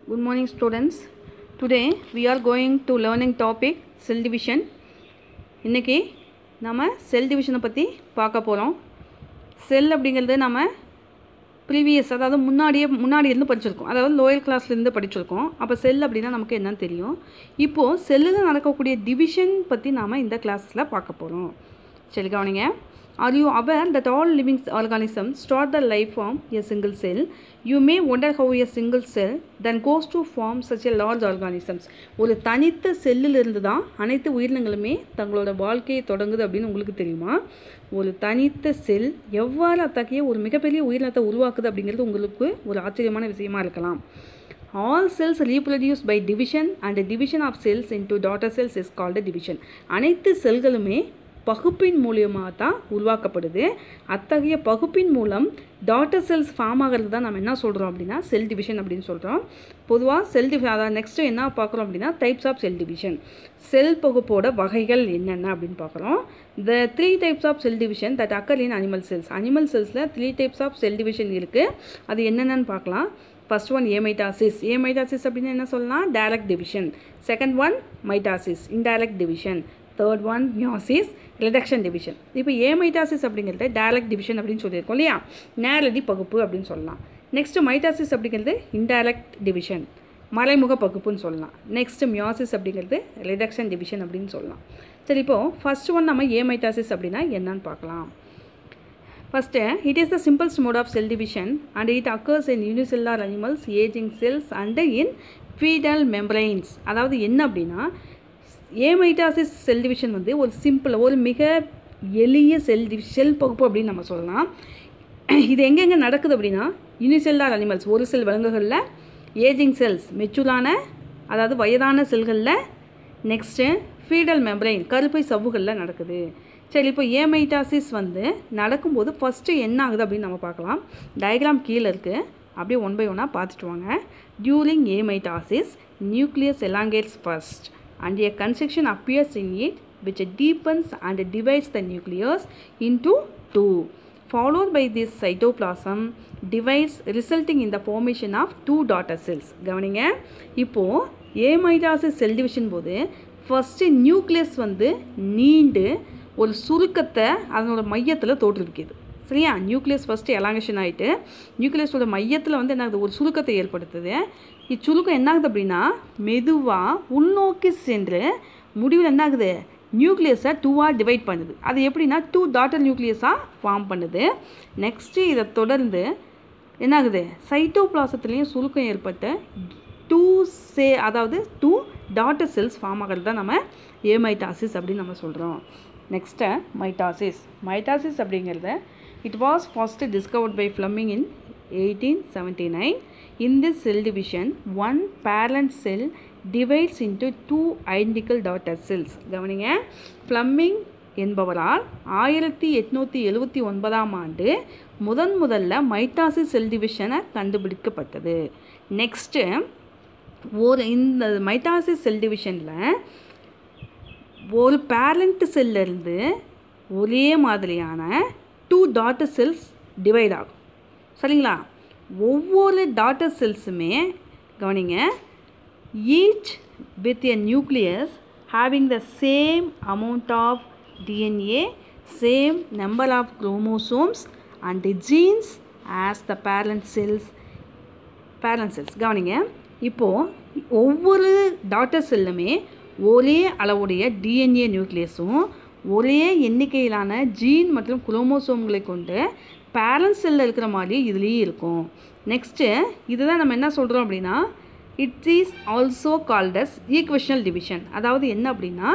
Good morning students. Today we are going to learning topic cell division. இன்னைக்கு நம்ம செல் டிவிஷனை பற்றி பார்க்க போகிறோம் செல் அப்படிங்கிறது நம்ம ப்ரீவியஸ் அதாவது முன்னாடியே முன்னாடி இருந்து படிச்சிருக்கோம் அதாவது லோயர் கிளாஸ்லேருந்து படிச்சிருக்கோம் அப்போ செல் அப்படின்னா நமக்கு என்னன்னு தெரியும் இப்போது செல்லில் நடக்கக்கூடிய டிவிஷன் பற்றி நாம் இந்த கிளாஸில் பார்க்க போகிறோம் சரி கவனிங்க are you aware that all living organisms start their life from a single cell you may wonder how a single cell then goes to form such a large organisms ஒரு தனித்த செல்லிலிருந்து தான் அனைத்து உயிரினங்களுமே தங்களோட வாழ்க்கையை தொடங்குது அப்படின்னு உங்களுக்கு தெரியுமா ஒரு தனித்த செல் எவ்வாறு அத்தகைய ஒரு மிகப்பெரிய உயிரினத்தை உருவாக்குது அப்படிங்கிறது உங்களுக்கு ஒரு ஆச்சரியமான விஷயமா இருக்கலாம் all cells reproduce by division and the division of cells into daughter cells is called a division அனைத்து செல்களுமே பகுப்பின் மூலியமாக தான் உருவாக்கப்படுது அத்தகைய பகுப்பின் மூலம் டாட்டர் செல்ஸ் ஃபார்ம் ஆகிறது தான் நம்ம என்ன சொல்கிறோம் அப்படின்னா செல் டிவிஷன் அப்படின்னு சொல்கிறோம் பொதுவாக செல் டிவி அதாவது நெக்ஸ்ட்டு என்ன பார்க்குறோம் அப்படின்னா types of cell division cell பகுப்போட வகைகள் என்னென்ன அப்படின்னு பார்க்குறோம் the three types of cell division that occur in animal cells animal செல்ஸில் three types of cell division இருக்குது அது என்னென்னு பார்க்கலாம் ஃபர்ஸ்ட் ஒன் ஏமைட்டாசிஸ் ஏமைட்டாசிஸ் அப்படின்னு என்ன சொல்லலாம் direct division second one mitosis indirect division third one meiosis reduction division இப்போ amitosis அப்படிங்கிறது டைரக்ட் டிவிஷன் அப்படின்னு சொல்லியிருக்கோம் இல்லையா நேரடி பகுப்பு அப்படின்னு சொல்லலாம் நெக்ஸ்ட்டு மைட்டாசிஸ் அப்படிங்கிறது இன்டைரக்ட் டிவிஷன் மறைமுக பகுப்புன்னு சொல்லலாம் நெக்ஸ்ட்டு மியாசிஸ் அப்படிங்கிறது ரிடக்ஷன் டிவிஷன் அப்படின்னு சொல்லலாம் சரி இப்போது ஃபர்ஸ்ட் ஒன் நம்ம ஏமைட்டாசிஸ் அப்படின்னா என்னன்னு பார்க்கலாம் First, it is the simplest mode of cell division and it occurs in unicellular animals, aging cells and in fetal membranes. அதாவது என்ன அப்படின்னா ஏமைட்டாசிஸ் செல் டிவிஷன் வந்து ஒரு சிம்பிள் ஒரு மிக எளிய செல் டிவி செல் பகுப்பு அப்படின்னு நம்ம சொல்லலாம் இது எங்கெங்கே நடக்குது அப்படின்னா யூனிசெல்லார் அனிமல்ஸ் ஒரு செல் விலங்குகளில் ஏஜிங் செல்ஸ் மெச்சூரான அதாவது வயதான செல்களில் நெக்ஸ்ட்டு ஃபீடல் மெம்பரைன் கருப்பை சவ்வுகளில் நடக்குது சரி இப்போ ஏமைட்டாசிஸ் வந்து நடக்கும்போது ஃபஸ்ட்டு என்ன ஆகுது அப்படின்னு நம்ம பார்க்கலாம் டயக்ராம் கீழே இருக்குது அப்படியே ஒன் பை ஒன்னாக பார்த்துட்டு வாங்க during amitosis nucleus elongates first and a constriction appears in it which deepens and divides the nucleus into two followed by this cytoplasm divides resulting in the formation of two daughter cells கவனிங்க இப்போது amitosis cell division போது first nucleus வந்து நீண்டு ஒரு சுருக்கத்தை அதனோட மையத்தில் தோற்றுவிக்குது சரியா நியூக்ளியஸ் ஃபஸ்ட்டு எலாங்கேஷன் ஆகிட்டு நியூக்ளியஸோட மையத்தில் வந்து என்ன ஆகுது ஒரு சுருக்கத்தை ஏற்படுத்துது இச்சுருக்கம் என்ன ஆகுது அப்படின்னா மெதுவாக உள்நோக்கி சென்று முடிவில் என்ன ஆகுது நியூக்ளியஸை டூவாக டிவைட் பண்ணுது அது எப்படின்னா டூ டாட்டர் நியூக்ளியஸாக ஃபார்ம் பண்ணுது நெக்ஸ்ட்டு இதை தொடர்ந்து என்ன ஆகுது சைட்டோபிளாசத்துலேயும் சுருக்கம் ஏற்பட்டு டூ சே அதாவது டூ டாட்டர் செல்ஸ் ஃபார்ம் ஆகிறது தான் நம்ம ஏமைட்டாசிஸ் அப்படின்னு நம்ம சொல்கிறோம் நெக்ஸ்ட்டு மைட்டாசிஸ் மைட்டாசிஸ் அப்படிங்கிறது it was first discovered by Flemming in eighteen seventy nine In this cell division, one parent cell divides into two identical daughter cells. கவனிங்க Flemming என்பவரால் ஆயிரத்தி எட்நூற்றி எழுபத்தி ஒன்பதாம் ஆண்டு முதன் முதல்ல மைட்டாசிஸ் செல் டிவிஷனை கண்டுபிடிக்கப்பட்டது நெக்ஸ்ட்டு ஒரு இந்த மைட்டாசிஸ் செல் டிவிஷனில் ஒரு பேரண்ட் செல்லிருந்து ஒரே மாதிரியான டூ டாட்டர் செல்ஸ் டிவைட் ஆகும் சரிங்களா ஒவ்வொரு டாட்டர் செல்ஸுமே கவனிங்க each with a nucleus having the same amount of DNA same number of chromosomes and genes as the parent cells parent cells கவனிங்க இப்போது ஒவ்வொரு டாட்டர் செல்லுமே ஒரே அளவுடைய டிஎன்ஏ நியூக்ளியஸும் ஒரே எண்ணிக்கையிலான ஜீன் மற்றும் குரோமோசோம்களை கொண்டு பேரண்ட் செல்லில் இருக்கிற மாதிரி இதுலேயும் இருக்கும் நெக்ஸ்ட்டு இதுதான் நம்ம என்ன சொல்கிறோம் அப்படின்னா it is also called as equational division அதாவது என்ன அப்படின்னா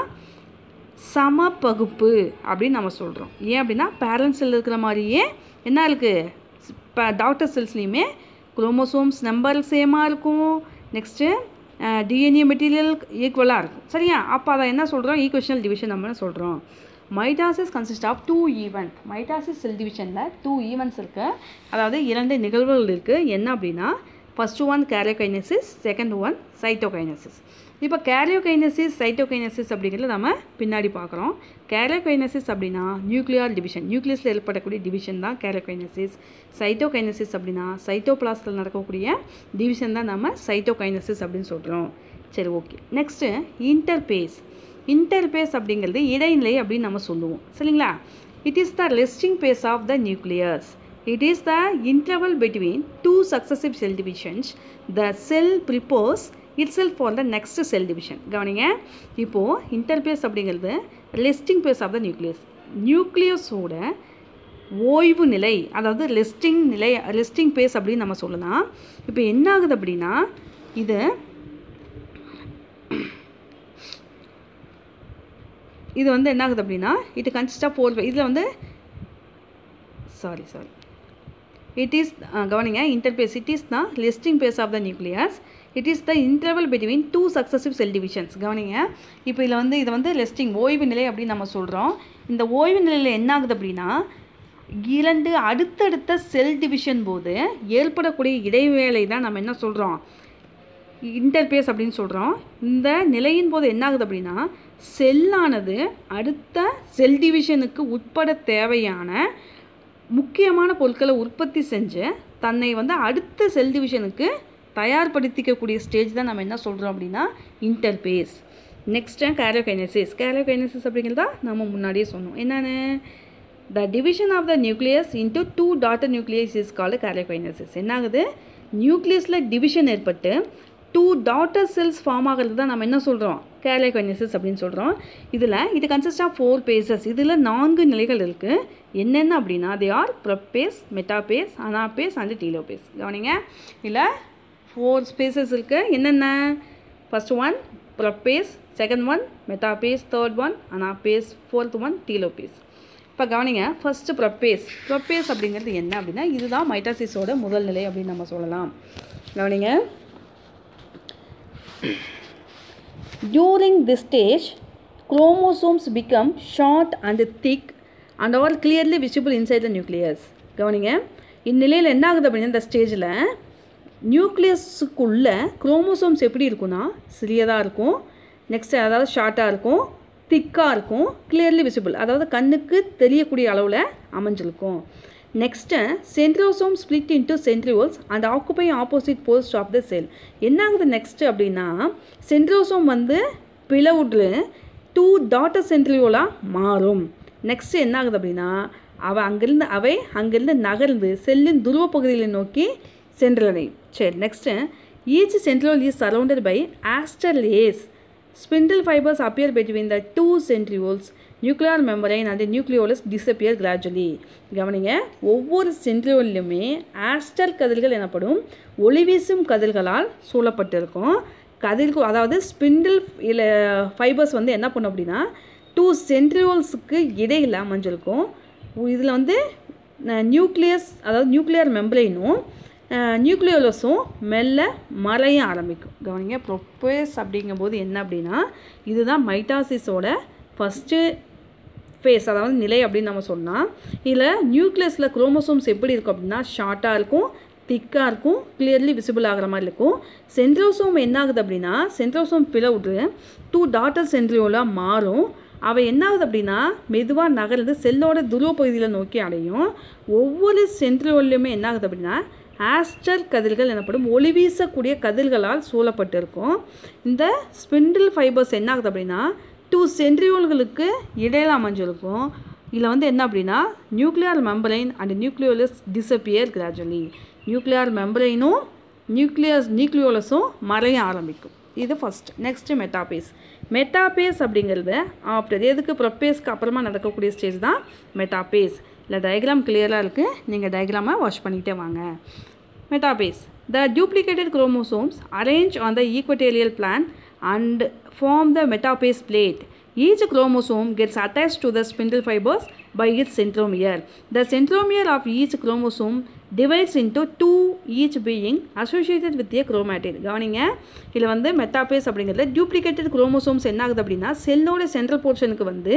சம பகுப்பு அப்படின்னு நம்ம சொல்கிறோம் ஏன் அப்படின்னா பேரண்ட் செல் இருக்கிற மாதிரியே என்ன இருக்குது இப்போ டாக்டர் செல்ஸ்லேயுமே குரோமோசோம்ஸ் நம்பர் சேமாக இருக்கும் நெக்ஸ்ட்டு டிஎன்ஏ மெட்டீரியல் ஈக்குவலாக இருக்கும் சரியா அப்போ அதை என்ன சொல்கிறோம் ஈக்குவேஷனல் டிவிஷன் நம்ம சொல்கிறோம் mitosis consist of two event mitosis cell டிவிஷனில் டூ ஈவெண்ட்ஸ் இருக்குது அதாவது இரண்டு நிகழ்வுகள் இருக்குது என்ன அப்படின்னா first one karyokinesis second one cytokinesis இப்போ கேரியோகைனசிஸ் சைட்டோகைனசிஸ் அப்படிங்கிறத நம்ம பின்னாடி பார்க்குறோம் கேரியோகைனசிஸ் அப்படின்னா நியூக்ளியார் டிவிஷன் நியூக்ளியஸில் ஏற்படக்கூடிய டிவிஷன் தான் கேரியோகைனசிஸ் சைட்டோகைனசிஸ் அப்படின்னா சைட்டோபிளாஸ்டில் நடக்கக்கூடிய டிவிஷன் தான் நம்ம சைட்டோகைனசிஸ் அப்படின்னு சொல்கிறோம் சரி ஓகே நெக்ஸ்ட்டு இன்டர்பேஸ் இன்டர்பேஸ் அப்படிங்கிறது இடைநிலை அப்படின்னு நம்ம சொல்லுவோம் சரிங்களா it is the resting phase of the nucleus It is the interval between two successive cell divisions. The cell prepares itself for the next cell division. கவனிங்க இப்போது இன்டர்பேஸ் அப்படிங்கிறது resting phase of the nucleus நியூக்ளியஸோட ஓய்வு நிலை அதாவது resting நிலை resting base அப்படின்னு நம்ம சொல்லலாம் இப்போ என்ன ஆகுது அப்படின்னா இது இது வந்து என்ன ஆகுது அப்படின்னா இது கன்சிஸ்ட் ஆஃப் ஃபோர் இதில் வந்து sorry sorry it is uh, கவனிங்க interphase it is the resting phase of the nucleus it is the interval between two successive cell divisions கவனிங்க இப்போ இதில் வந்து இது வந்து ரெஸ்டிங் ஓய்வு நிலை அப்படின்னு நம்ம சொல்கிறோம் இந்த ஓய்வு நிலையில் என்ன ஆகுது அப்படின்னா இரண்டு அடுத்தடுத்த செல் டிவிஷன் போது ஏற்படக்கூடிய இடைவேளை தான் நம்ம என்ன சொல்கிறோம் இன்டர்பேஸ் அப்படின்னு சொல்கிறோம் இந்த நிலையின் போது என்ன ஆகுது அப்படின்னா செல்லானது அடுத்த செல் டிவிஷனுக்கு உட்பட தேவையான முக்கியமான பொருட்களை உற்பத்தி செஞ்சு தன்னை வந்து அடுத்த செல் டிவிஷனுக்கு தயார்படுத்திக்கக்கூடிய ஸ்டேஜ் தான் நம்ம என்ன சொல்கிறோம் அப்படின்னா இன்டர்பேஸ் நெக்ஸ்ட்டு கேரியோகைனசிஸ் கேரியோகைனசிஸ் அப்படிங்கிறதா நம்ம முன்னாடியே சொன்னோம் என்னென்னு the division of the nucleus into two daughter nucleus is called karyokinesis என்ன ஆகுது நியூக்ளியஸில் டிவிஷன் ஏற்பட்டு டூ டாட்டர் செல்ஸ் ஃபார்ம் ஆகிறது தான் நம்ம என்ன சொல்கிறோம் கேரியோகைனசிஸ் அப்படின்னு சொல்கிறோம் இதில் இது கன்சிஸ்ட் ஆஃப் ஃபோர் பேசஸ் இதில் நான்கு நிலைகள் இருக்குது என்னென்ன அப்படின்னா they are prophase metaphase anaphase and telophase கவனிங்க இதில் ஃபோர் ஸ்பேசஸ் இருக்குது என்னென்ன first one prophase second one metaphase third one anaphase fourth one telophase இப்போ கவனிங்க ஃபஸ்ட்டு ப்ரொப்பேஸ் ப்ரொப்பேஸ் அப்படிங்கிறது என்ன அப்படின்னா இதுதான் மைட்டாசிஸோட முதல் நிலை அப்படின்னு நம்ம சொல்லலாம் கவனிங்க During this stage, chromosomes become short and thick and are clearly visible inside the nucleus. கவனிங்க இந்நிலையில் என்ன ஆகுது அப்படின்னா இந்த ஸ்டேஜில் நியூக்ளியஸுக்குள்ள குரோமோசோம்ஸ் எப்படி இருக்குன்னா சிறியதாக இருக்கும் நெக்ஸ்ட் அதாவது ஷார்ட்டாக இருக்கும் திக்காக இருக்கும் கிளியர்லி விசிபிள் அதாவது கண்ணுக்கு தெரியக்கூடிய அளவில் அமைஞ்சிருக்கும் next centrosome split into centrioles and occupy opposite post of the cell என்ன ஆகுது நெக்ஸ்ட்டு அப்படின்னா சென்ட்ரோசோம் வந்து பிளவுட்ல டூ டாட்டர் சென்ட்ரியோலாக மாறும் நெக்ஸ்ட்டு என்ன ஆகுது அப்படின்னா அவள் அங்கேருந்து அவை அங்கேருந்து நகர்ந்து செல்லின் துருவ பகுதிகளை நோக்கி சென்றடையும் சரி next each centriole is surrounded by aster rays Spindle fibers appear between the two centrioles. Nuclear membrane and the nucleolus disappear gradually. கவனிங்க ஒவ்வொரு சென்ட்ரியோல்லையுமே ஆஸ்டர் கதிர்கள் எனப்படும் ஒளிவீசும் கதிர்களால் சூழப்பட்டிருக்கும் கதிர்கள் அதாவது ஸ்பிண்டில் இல்லை ஃபைபர்ஸ் வந்து என்ன பண்ணும் அப்படின்னா டூ சென்ட்ரியோல்ஸுக்கு இடையில் அமைஞ்சிருக்கும் இதில் வந்து நியூக்ளியஸ் அதாவது நியூக்ளியர் மெம்பரைனும் நியூக்ளியோலஸும் மெல்ல மறைய ஆரம்பிக்கும் கவனிங்க ப்ரொப்பேஸ் அப்படிங்கும்போது என்ன அப்படின்னா இதுதான் மைட்டாசிஸோட ஃபஸ்ட்டு ஃபேஸ் அதாவது நிலை அப்படின்னு நம்ம சொன்னால் இதில் நியூக்ளியஸில் குரோமோசோம்ஸ் எப்படி இருக்கும் அப்படின்னா ஷார்ட்டாக இருக்கும் திக்காக இருக்கும் கிளியர்லி விசிபிள் ஆகிற மாதிரி இருக்கும் சென்ட்ரோசோம் என்ன ஆகுது அப்படின்னா சென்ட்ரோசோம் பிளவுட்டு டூ டாட்டர் சென்ட்ரியோலாக மாறும் அவை என்ன ஆகுது அப்படின்னா மெதுவாக நகர்ந்து செல்லோட துருவ பகுதியில் நோக்கி அடையும் ஒவ்வொரு சென்ட்ரியோல்லையுமே என்ன ஆகுது அப்படின்னா ஆஸ்டர் கதிர்கள் எனப்படும் ஒளி வீசக்கூடிய கதிர்களால் சூழப்பட்டிருக்கும் இந்த ஸ்பிண்டில் ஃபைபர்ஸ் என்ன ஆகுது அப்படின்னா டூ சென்ட்ரியோல்களுக்கு இடையில அமைஞ்சிருக்கும் இதில் வந்து என்ன அப்படின்னா nuclear membrane and nucleolus disappear gradually nuclear மெம்பரைனும் நியூக்ளியஸ் நியூக்ளியோலஸும் மறைய ஆரம்பிக்கும் இது ஃபஸ்ட் நெக்ஸ்ட்டு மெட்டாபேஸ் மெட்டாபேஸ் அப்படிங்கிறது ஆஃப்டர் எதுக்கு ப்ரொப்பேஸ்க்கு அப்புறமா நடக்கக்கூடிய ஸ்டேஜ் தான் மெட்டாபேஸ் இல்லை டயக்ராம் கிளியராக இருக்குது நீங்கள் டயக்ராமை வாஷ் பண்ணிகிட்டே வாங்க metaphase the duplicated chromosomes arrange on the equatorial plane and form the metaphase plate Each chromosome gets attached to the spindle fibers by its centromere. The centromere of each chromosome divides into two each being associated with a chromatid. கவனிங்க இதில் வந்து metaphase அப்படிங்கிறது duplicated chromosomes என்ன ஆகுது அப்படின்னா செல்லோட central போர்ஷனுக்கு வந்து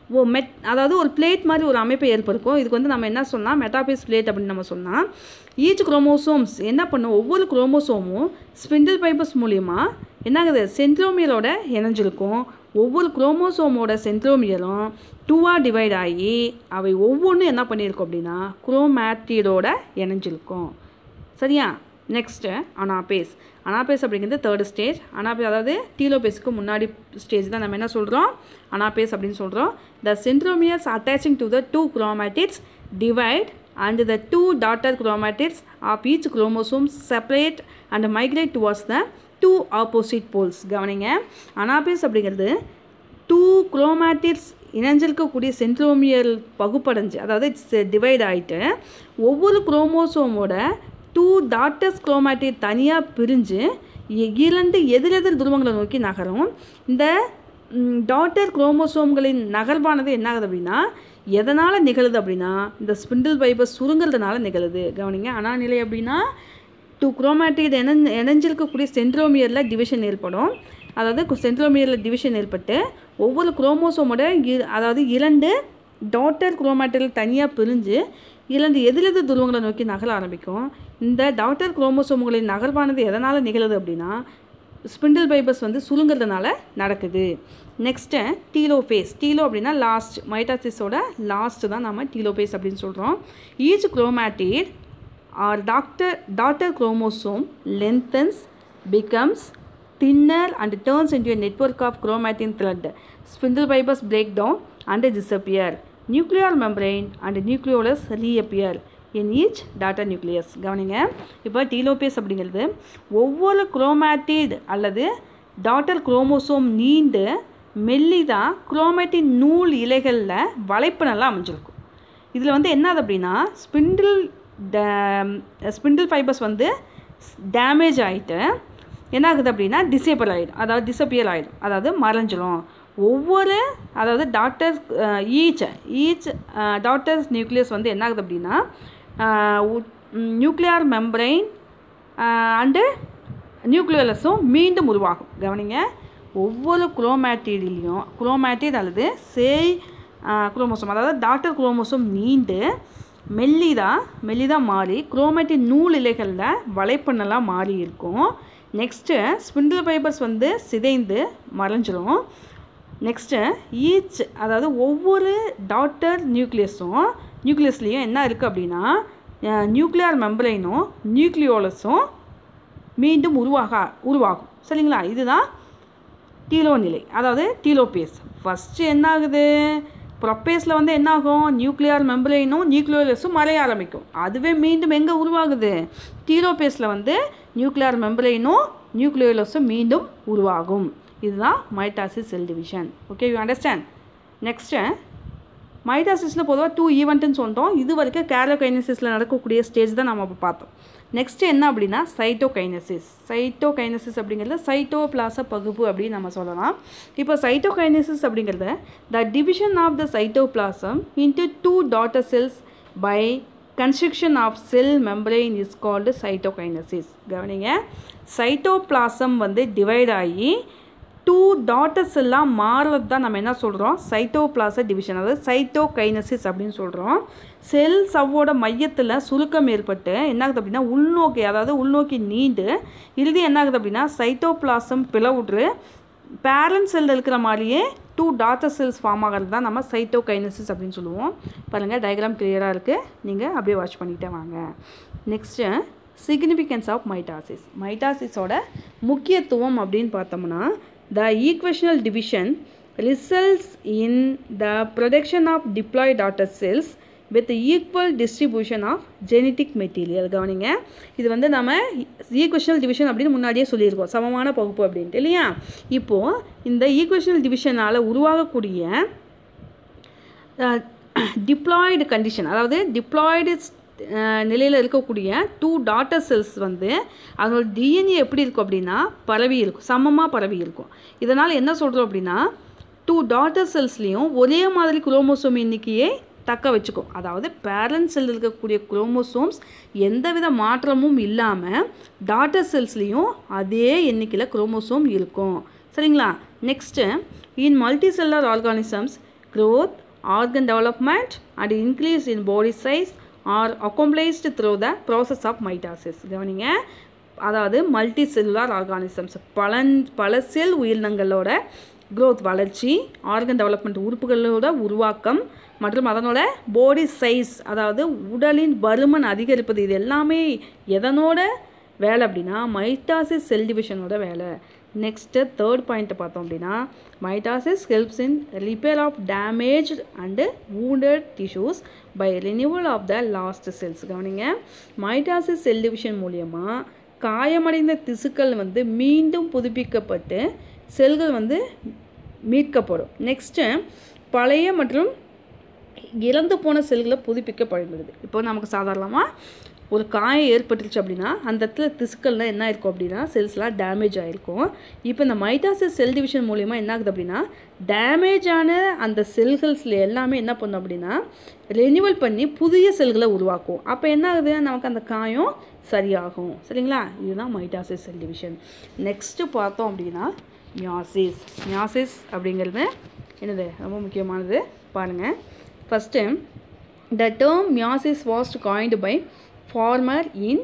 ஓ மெட் அதாவது ஒரு பிளேட் மாதிரி ஒரு அமைப்பை ஏற்படுக்கும் இதுக்கு வந்து நம்ம என்ன சொன்னால் மெட்டாபேஸ் பிளேட் அப்படின்னு நம்ம சொன்னால் ஈச் குரோமோசோம்ஸ் என்ன பண்ணும் ஒவ்வொரு குரோமோசோமும் ஸ்பிண்டில் ஃபைபர்ஸ் மூலிமா என்னாகுது சென்ட்ரோமியரோட இணைஞ்சிருக்கும் ஒவ்வொரு குரோமோசோமோட சென்ட்ரோமியரும் டூவாக டிவைட் ஆகி அவை ஒவ்வொன்றும் என்ன பண்ணியிருக்கோம் அப்படின்னா குரோமேட்டிடோட இணைஞ்சிருக்கும் சரியா நெக்ஸ்ட்டு அனாபேஸ் அனாபேஸ் அப்படிங்கிறது தேர்ட் ஸ்டேஜ் அனாபேஸ் அதாவது டீலோபேஸுக்கு முன்னாடி ஸ்டேஜ் தான் நம்ம என்ன சொல்கிறோம் அனாபேஸ் அப்படின்னு சொல்கிறோம் the centromeres attaching to the two chromatids divide and the two daughter chromatids of each chromosome separate and migrate towards the two opposite poles கவனிங்க அனாபேஸ் அப்படிங்கிறது டூ குரோமேட்டிட்ஸ் இணைஞ்சிருக்கக்கூடிய சென்ட்ரோமியல் பகுப்படைஞ்சு அதாவது டிவைட் ஆகிட்டு ஒவ்வொரு குரோமோசோமோட டூ டாட்டர்ஸ் குரோமேட்டிட் தனியாக பிரிஞ்சு இ- இரண்டு எதிரெதிர் துருவங்களை நோக்கி நகரும் இந்த டாட்டர் குரோமோசோம்களின் நகர்வானது என்ன ஆகுது அப்படின்னா எதனால் நிகழுது அப்படின்னா இந்த ஸ்பிண்டில் ஃபைபர் சுருங்குறதுனால நிகழுது கவனிங்க அனாநிலை அப்படின்னா டூ குரோமேட்டிக் இணை இணைஞ்சிருக்கக்கூடிய சென்ட்ரோமியரில் டிவிஷன் ஏற்படும் அதாவது சென்ட்ரோமியரில் டிவிஷன் ஏற்பட்டு ஒவ்வொரு குரோமோசோமோட இ- அதாவது இரண்டு டாட்டர் குரோமேட்டில் தனியாக பிரிஞ்சு இரண்டு எதிரெதிர் துருவங்களை நோக்கி நகர ஆரம்பிக்கும் இந்த டாட்டர் குரோமோசோம்களின் நகர்வானது எதனால் நிகழுது அப்படின்னா ஸ்பிண்டில் ஃபைபர்ஸ் வந்து சுருங்குறதுனால நடக்குது நெக்ஸ்ட்டு டீலோஃபேஸ் டீலோ அப்படின்னா லாஸ்ட் மைட்டாசிஸோட லாஸ்ட் தான் நம்ம டீலோஃபேஸ் அப்படின்னு சொல்கிறோம் each chromatid are doctor daughter chromosome lengthens becomes thinner and turns into a network of chromatin thread. Spindle fibers break down and disappear. Nuclear membrane and nucleolus reappear in each daughter nucleus. கவனிங்க இப்போ telophase அப்படிங்கிறது ஒவ்வொரு chromatid அல்லது daughter chromosome நீண்டு மெல்லிதான் chromatin நூல் இலைகளில் வளைப்பு நல்லா அமைஞ்சிருக்கும் இதில் வந்து என்னது அப்படின்னா ஸ்பிண்டில் ஸ்பிண்டில் ஃபைபர்ஸ் வந்து டேமேஜ் ஆகிட்டு என்ன ஆகுது அப்படின்னா டிசேபிள் ஆகிடும் அதாவது டிசப்பியர் ஆகிடும் அதாவது மறைஞ்சிரும் ஒவ்வொரு அதாவது daughters each each daughters nucleus வந்து என்ன ஆகுது அப்படின்னா நியூக்ளியர் மெம்பரைன் அண்டு நியூக்ளியலஸும் மீண்டும் உருவாகும் கவனிங்க ஒவ்வொரு குரோமேட்டிட்லேயும் குரோமேட்டிட் அல்லது சேய் குரோமோசோம் அதாவது டாக்டர் குரோமோசோம் நீண்டு மெல்லிதா மெல்லிதா மாறி குரோமேட்டின் நூல் இலைகளில் வலைப்பண்ணெல்லாம் மாறி இருக்கும் நெக்ஸ்ட்டு ஸ்பிண்டில் ஃபைபர்ஸ் வந்து சிதைந்து மறைஞ்சிரும் நெக்ஸ்ட்டு ஈச் அதாவது ஒவ்வொரு டாட்டர் நியூக்ளியஸும் நியூக்ளியஸ்லேயும் என்ன இருக்குது அப்படின்னா நியூக்ளியர் மெம்பரைனும் நியூக்ளியோலஸும் மீண்டும் உருவாக உருவாகும் சரிங்களா இதுதான் டீலோ நிலை அதாவது டீலோபேஸ் ஃபஸ்ட்டு என்ன ஆகுது ப்ரொப்பேஸில் வந்து என்ன ஆகும் நியூக்ளியர் மெம்பரைனும் நியூக்ளியோலஸும் மறைய ஆரம்பிக்கும் அதுவே மீண்டும் எங்கே உருவாகுது டீலோபேஸில் வந்து நியூக்ளியர் மெம்பரைனும் நியூக்ளியோலஸும் மீண்டும் உருவாகும் இதுதான் mitosis cell division okay you understand next மைட்டாசிஸில் பொதுவாக டூ ஈவெண்ட்டுன்னு சொல்லிட்டோம் இது வரைக்கும் கேரோகைனசிஸில் நடக்கக்கூடிய ஸ்டேஜ் தான் நம்ம இப்போ பார்த்தோம் நெக்ஸ்ட்டு என்ன அப்படின்னா சைட்டோகைனசிஸ் சைட்டோகைனசிஸ் அப்படிங்கிறது சைட்டோபிளாச பகுப்பு அப்படின்னு நம்ம சொல்லலாம் இப்போ சைட்டோகைனசிஸ் அப்படிங்கிறது the division of the cytoplasm into two daughter cells by construction of cell membrane is called cytokinesis கவனிங்க சைட்டோபிளாசம் வந்து டிவைட் ஆகி டூ டாட்டர்ஸ் எல்லாம் மாறுறது தான் நம்ம என்ன சொல்கிறோம் சைட்டோபிளாச டிவிஷன் அதாவது சைட்டோகைனசிஸ் அப்படின்னு சொல்கிறோம் செல் சவ்வோட மையத்தில் சுருக்கம் ஏற்பட்டு என்ன ஆகுது அப்படின்னா உள்நோக்கி அதாவது உள்நோக்கி நீண்டு இறுதி என்ன ஆகுது அப்படின்னா சைட்டோபிளாசம் பிளவுற்று பேரண்ட் செல்லில் இருக்கிற மாதிரியே டூ டாட்டர் செல்ஸ் ஃபார்ம் ஆகிறது தான் நம்ம சைட்டோகைனசிஸ் அப்படின்னு சொல்லுவோம் பாருங்கள் டயக்ராம் கிளியராக இருக்குது நீங்கள் அப்படியே வாட்ச் பண்ணிக்கிட்டே வாங்க நெக்ஸ்ட்டு சிக்னிஃபிகன்ஸ் ஆஃப் மைட்டாசிஸ் மைட்டாசிஸோட முக்கியத்துவம் அப்படின்னு பார்த்தோம்னா the equational division results in the production of diploid daughter cells with equal distribution of genetic material கவனிங்க இது வந்து நம்ம ஈக்குவேஷனல் டிவிஷன் அப்படின்னு முன்னாடியே சொல்லியிருக்கோம் சமமான பகுப்பு அப்படின்ட்டு இல்லையா இப்போது இந்த ஈக்குவேஷனல் டிவிஷனால் உருவாகக்கூடிய டிப்ளாய்டு கண்டிஷன் அதாவது டிப்ளாய்டு நிலையில் இருக்கக்கூடிய டூ டாட்டர் செல்ஸ் வந்து அதனோட டிஎன்ஏ எப்படி இருக்கும் அப்படின்னா பரவி இருக்கும் சமமாக பரவி இருக்கும் இதனால் என்ன சொல்கிறோம் அப்படின்னா டூ டாட்டர் செல்ஸ்லேயும் ஒரே மாதிரி குரோமோசோம் எண்ணிக்கையை தக்க வச்சுக்கும் அதாவது பேரண்ட் செல் இருக்கக்கூடிய குரோமோசோம்ஸ் எந்தவித மாற்றமும் இல்லாமல் டாட்டர் செல்ஸ்லேயும் அதே எண்ணிக்கையில் குரோமோசோம் இருக்கும் சரிங்களா next in multicellular organisms growth, organ development and increase in body size are accomplished through the process of mitosis. கவனிங்க அதாவது மல்டி செல்லுலார் ஆர்கானிசம்ஸ் பல பல செல் உயிரினங்களோட growth வளர்ச்சி ஆர்கன் டெவலப்மெண்ட் உறுப்புகளோட உருவாக்கம் மற்றும் அதனோட பாடி சைஸ் அதாவது உடலின் பருமன் அதிகரிப்பது இது எல்லாமே எதனோட வேலை அப்படின்னா மைட்டாசிஸ் செல் டிவிஷனோட வேலை நெக்ஸ்ட்டு தேர்ட் பாயிண்ட்டை பார்த்தோம் அப்படின்னா mitosis helps in repair of damage and wounded tissues by renewal of the lost cells கவனிங்க மைட்டாசிஸ் செல் டிவிஷன் மூலியமாக காயமடைந்த திசுக்கள் வந்து மீண்டும் புதுப்பிக்கப்பட்டு செல்கள் வந்து மீட்கப்படும் நெக்ஸ்ட்டு பழைய மற்றும் இறந்து போன செல்களை புதுப்பிக்க பயன்படுது இப்போ நமக்கு சாதாரணமாக ஒரு காயம் ஏற்பட்டுருச்சு அப்படின்னா அந்த இடத்துல திசுக்கள்லாம் என்ன இருக்கும் அப்படின்னா செல்ஸ்லாம் டேமேஜ் ஆகிருக்கும் இப்போ இந்த மைட்டாசிஸ் செல் டிவிஷன் மூலிமா என்ன ஆகுது அப்படின்னா டேமேஜ் ஆன அந்த செல்கள்ஸில் எல்லாமே என்ன பண்ணும் அப்படின்னா ரெனிவல் பண்ணி புதிய செல்களை உருவாக்கும் அப்போ என்ன ஆகுது நமக்கு அந்த காயம் சரியாகும் சரிங்களா இதுதான் மைட்டாசிஸ் செல் டிவிஷன் நெக்ஸ்ட்டு பார்த்தோம் அப்படின்னா மியாசிஸ் மியாசிஸ் அப்படிங்கிறது என்னது ரொம்ப முக்கியமானது பாருங்கள் first the term meiosis was coined by farmer in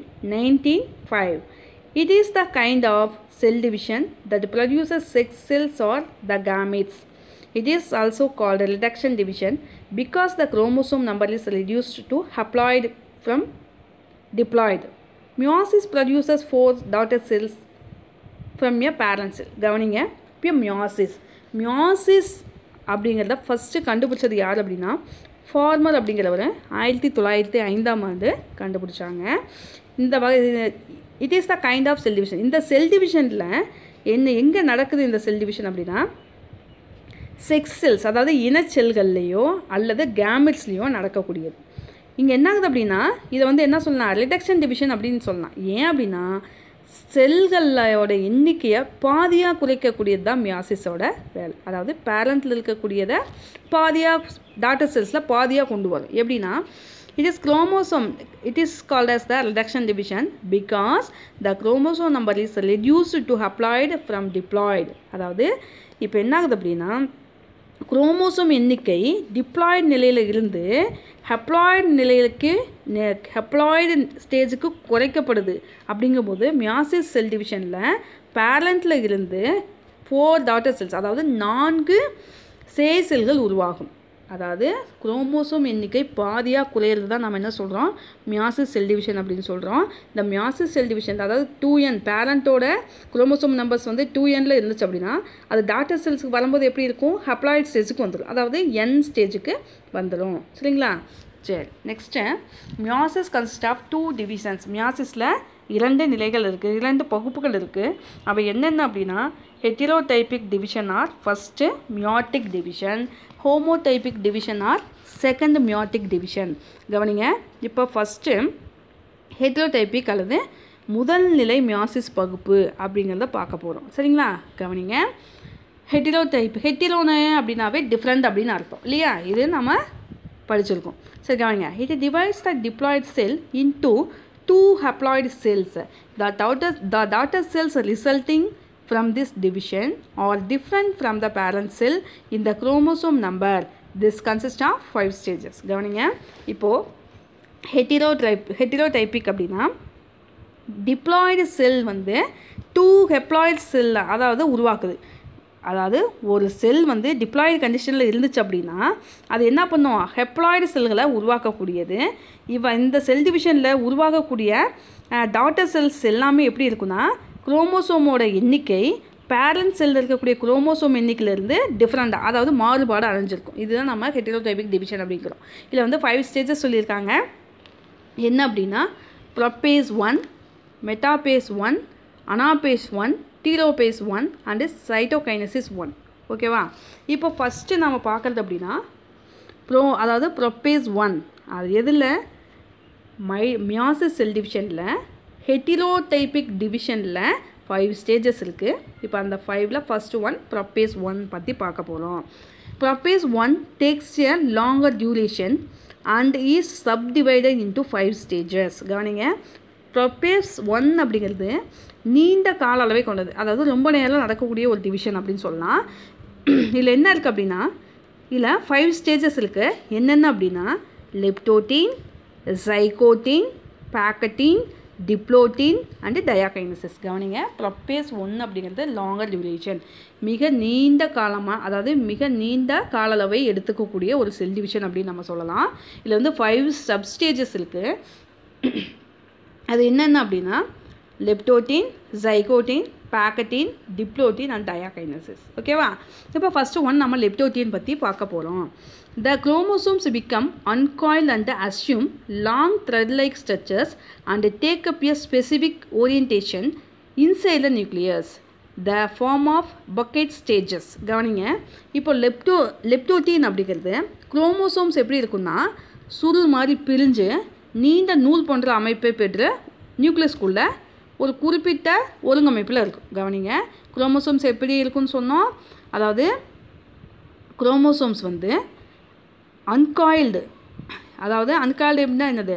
1905 it is the kind of cell division that produces sex cells or the gametes it is also called reduction division because the chromosome number is reduced to haploid from diploid meiosis produces four daughter cells from a parent cell கவனிங்க இப்போ meiosis meiosis அப்படிங்கிறத first கண்டுபிடிச்சது யார் அப்படின்னா farmer அப்படிங்கிறவர் ஆயிரத்தி தொள்ளாயிரத்தி ஐந்தாம் ஆண்டு கண்டுபிடிச்சாங்க இந்த வகை it is the kind of cell division இந்த செல் டிவிஷனில் என்ன எங்கே நடக்குது இந்த செல் டிவிஷன் அப்படின்னா செக்ஸ் செல்ஸ் அதாவது இனச்செல்கள்லேயோ அல்லது கேமெட்ஸ்லேயோ நடக்கக்கூடியது இங்கே என்ன ஆகுது அப்படின்னா இதை வந்து என்ன சொல்லலாம் ரிடக்ஷன் டிவிஷன் அப்படின்னு சொல்லலாம் ஏன் அப்படின்னா செல்களோட எண்ணிக்கையை பாதியாக குறைக்கக்கூடியது தான் மியாசிஸோட வேலை அதாவது பேரண்ட்டில் இருக்கக்கூடியதை பாதியாக டாட்டர் செல்ஸில் பாதியாக கொண்டு வரும் எப்படின்னா it is chromosome it is called as the reduction division because the chromosome number is reduced to haploid from diploid அதாவது இப்போ என்ன ஆகுது அப்படின்னா குரோமோசோம் எண்ணிக்கை டிப்ளாய்டு நிலையில் இருந்து ஹெப்ளாய்டு நிலைக்கு ஹெப்ளாய்டு ஸ்டேஜுக்கு குறைக்கப்படுது அப்படிங்கும்போது மியாசிஸ் செல் டிவிஷனில் பேரண்ட்டில் இருந்து ஃபோர் டாட்டர் செல்ஸ் அதாவது நான்கு சே செல்கள் உருவாகும் அதாவது குரோமோசோம் எண்ணிக்கை பாதியாக குறையிறது தான் நம்ம என்ன சொல்கிறோம் மியாசிஸ் செல் டிவிஷன் அப்படின்னு சொல்கிறோம் இந்த மியாசிஸ் செல் டிவிஷன் அதாவது டூ என் பேரண்ட்டோட குரோமோசோம் நம்பர்ஸ் வந்து டூ எனில் இருந்துச்சு அப்படின்னா அது டாட்டர் செல்ஸுக்கு வரும்போது எப்படி இருக்கும் ஹப்ளாய்ட் ஸ்டேஜுக்கு வந்துடும் அதாவது என் ஸ்டேஜுக்கு வந்துடும் சரிங்களா சரி next meiosis consist of two divisions மியாசிஸில் இரண்டு நிலைகள் இருக்குது இரண்டு பகுப்புகள் இருக்குது அவை என்னென்ன அப்படின்னா heterotypic division or first meiotic division homotypic division or second meiotic division கவனிங்க இப்போ ஃபஸ்ட்டு ஹெட்ரோடைபிக் அல்லது முதல் நிலை மியாசிஸ் பகுப்பு அப்படிங்கிறத பார்க்க போகிறோம் சரிங்களா கவனிங்க ஹெட்டிரோ டைப் ஹெட்டிரோனு அப்படின்னாவே டிஃப்ரெண்ட் அப்படின்னு அர்த்தம் இல்லையா இது நம்ம படிச்சிருக்கோம் சரி கவனிங்க it divides the diploid cell into two haploid cells the daughter the daughter cells resulting from this division are different from the parent cell in the chromosome number. This consists of five stages. கவனிங்க இப்போது ஹெட்டிரோடைப் ஹெட்டிரோடைபிக் அப்படின்னா diploid செல் வந்து two haploid செல் அதாவது உருவாக்குது அதாவது ஒரு செல் வந்து diploid கண்டிஷனில் இருந்துச்சு அப்படின்னா அது என்ன பண்ணும் ஹெப்ளாய்டு செல்களை உருவாக்கக்கூடியது இவ இந்த செல் டிவிஷனில் உருவாகக்கூடிய டாட்டர் செல்ஸ் எல்லாமே எப்படி இருக்குன்னா குரோமோசோமோட எண்ணிக்கை பேரண்ட் செல்லில் இருக்கக்கூடிய குரோமோசோம் எண்ணிக்கையிலேருந்து டிஃப்ரெண்ட்டாக அதாவது மாறுபாடு அடைஞ்சிருக்கும் இதுதான் நம்ம ஹெட்டிரோடைபிக் டிவிஷன் அப்படிங்கிறோம் இதில் வந்து ஃபைவ் ஸ்டேஜஸ் சொல்லியிருக்காங்க என்ன அப்படின்னா prophase one metaphase one anaphase one telophase one and cytokinesis one ஓகேவா இப்போ ஃபஸ்ட்டு நம்ம பார்க்குறது அப்படின்னா ப்ரோ அதாவது ப்ரொப்பேஸ் ஒன் அது எதில் மை மியாசிஸ் செல் டிவிஷனில் ஹெட்டிரோடைபிக் டிவிஷனில் ஃபைவ் ஸ்டேஜஸ் இருக்குது இப்போ அந்த ஃபைவ்ல ஃபஸ்ட்டு ஒன் ப்ரொப்பேஸ் ஒன் பற்றி பார்க்க போகிறோம் prophase one takes a longer duration and is subdivided into five stages கவனிங்க ப்ரொப்பேஸ் ஒன் அப்படிங்கிறது நீண்ட கால அளவை கொண்டது அதாவது ரொம்ப நேரம் நடக்கக்கூடிய ஒரு டிவிஷன் அப்படின்னு சொல்லலாம் இதில் என்ன இருக்குது அப்படின்னா இதில் ஃபைவ் ஸ்டேஜஸ் இருக்குது என்னென்ன அப்படின்னா லெப்டோட்டீன் ஜைகோட்டீன் பேக்கட்டீன் டிப்ளோட்டீன் அண்டு டயாகைனசிஸ் கவனிங்க ப்ரொப்பேஸ் ஒன்று அப்படிங்கிறது லாங்கர் டியூரேஷன் மிக நீண்ட காலமாக அதாவது மிக நீண்ட கால அளவை எடுத்துக்கக்கூடிய ஒரு செல் டிவிஷன் அப்படின்னு நம்ம சொல்லலாம் இதில் வந்து ஃபைவ் சப்ஸ்டேஜஸ் இருக்குது அது என்னென்ன அப்படின்னா லெப்டோட்டீன் ஜைகோட்டீன் பேக்கட்டீன் டிப்ளோட்டீன் அண்ட் டயாகைனசிஸ் ஓகேவா இப்போ ஃபஸ்ட்டு ஒன் நம்ம லெப்டோட்டீன் பற்றி பார்க்க போகிறோம் the chromosomes become uncoil and assume long thread like structures and take up a specific orientation inside the nucleus the form of bouquet stages கவனிங்க இப்போ லெப்டோ லெப்டோட்டீன் அப்படிங்கிறது குரோமோசோம்ஸ் எப்படி இருக்குன்னா சுருள் மாதிரி பிரிஞ்சு நீண்ட நூல் போன்ற அமைப்பை பெற்று நியூக்ளியஸ்குள்ளே ஒரு குறிப்பிட்ட ஒருங்கமைப்பில் இருக்கும் கவனிங்க குரோமோசோம்ஸ் எப்படி இருக்குன்னு சொன்னோம் அதாவது குரோமோசோம்ஸ் வந்து அன்காயில்டு அதாவது அன்காயில்டு எப்படின்னா என்னது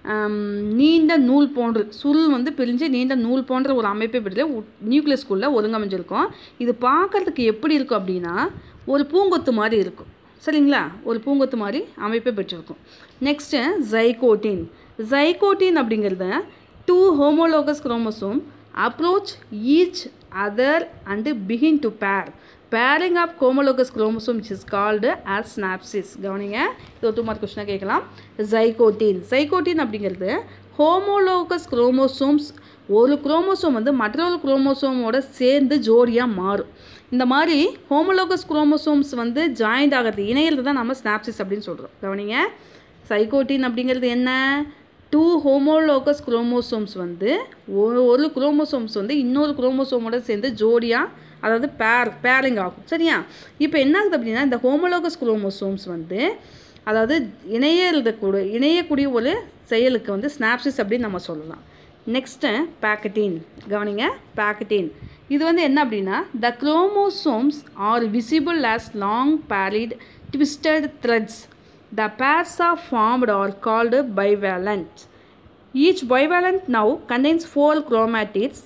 நீண்ட நூல் போன்று சுருள் வந்து பிரிஞ்சு நீண்ட நூல் போன்ற ஒரு அமைப்பை பெற்று நியூக்ளியஸ்குள்ளே ஒருங்கமைஞ்சிருக்கும் இது பார்க்குறதுக்கு எப்படி இருக்கும் அப்படின்னா ஒரு பூங்கொத்து மாதிரி இருக்கும் சரிங்களா ஒரு பூங்கொத்து மாதிரி அமைப்பை பெற்றிருக்கும் நெக்ஸ்ட்டு ஜைகோட்டின் ஜைகோட்டின் அப்படிங்கிறத two homologous chromosome approach each other and begin to pair pairing of homologous chromosome is called as synapsis கவனிங்க இது ஒரு டூ மார்க் கொஸ்டினாக கேட்கலாம் ஜைகோட்டின் ஜைகோட்டின் அப்படிங்கிறது ஹோமோலோகஸ் குரோமோசோம்ஸ் ஒரு குரோமோசோம் வந்து மற்றொரு குரோமோசோமோட சேர்ந்து ஜோடியாக மாறும் இந்த மாதிரி ஹோமோலோகஸ் குரோமோசோம்ஸ் வந்து ஜாயிண்ட் ஆகிறது இணையிறது தான் நம்ம ஸ்னாப்சிஸ் அப்படின்னு சொல்கிறோம் கவனிங்க சைகோட்டின் அப்படிங்கிறது என்ன டூ ஹோமோலோகஸ் குரோமோசோம்ஸ் வந்து ஒரு ஒரு குரோமோசோம்ஸ் வந்து இன்னொரு குரோமோசோமோட சேர்ந்து ஜோடியாக அதாவது பேர் பேரிங் ஆகும் சரியா இப்போ என்ன ஆகுது அப்படின்னா இந்த ஹோமோலோகஸ் குரோமோசோம்ஸ் வந்து அதாவது இணையக்கூடிய இணையக்கூடிய ஒரு செயலுக்கு வந்து ஸ்னாப்சிஸ் அப்படின்னு நம்ம சொல்லலாம் நெக்ஸ்ட்டு பேக்கட்டின் கவனிங்க பேக்கட்டின் இது வந்து என்ன அப்படின்னா the chromosomes are visible as long paired twisted threads the pairs are formed are called bivalent each bivalent now contains four chromatids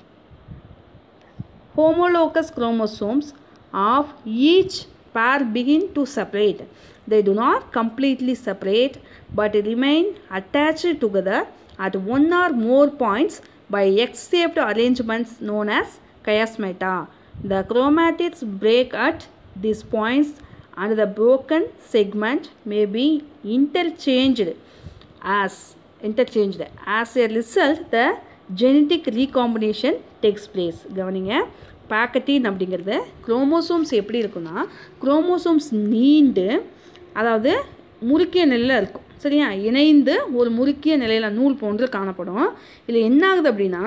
homologous chromosomes of each pair begin to separate. They do not completely separate but remain attached together at one or more points by X-shaped arrangements known as chiasmata. The chromatids break at these points and the broken segment may be interchanged as interchanged. As a result, the genetic recombination takes place. கவனிங்க பேக்கட்டின் அப்படிங்கிறது chromosomes எப்படி இருக்குன்னா chromosomes நீண்டு அதாவது முறுக்கிய நிலையில் இருக்கும் சரியா இணைந்து ஒரு முறுக்கிய நிலையில் நூல் போன்று காணப்படும் இதில் என்ன ஆகுது அப்படின்னா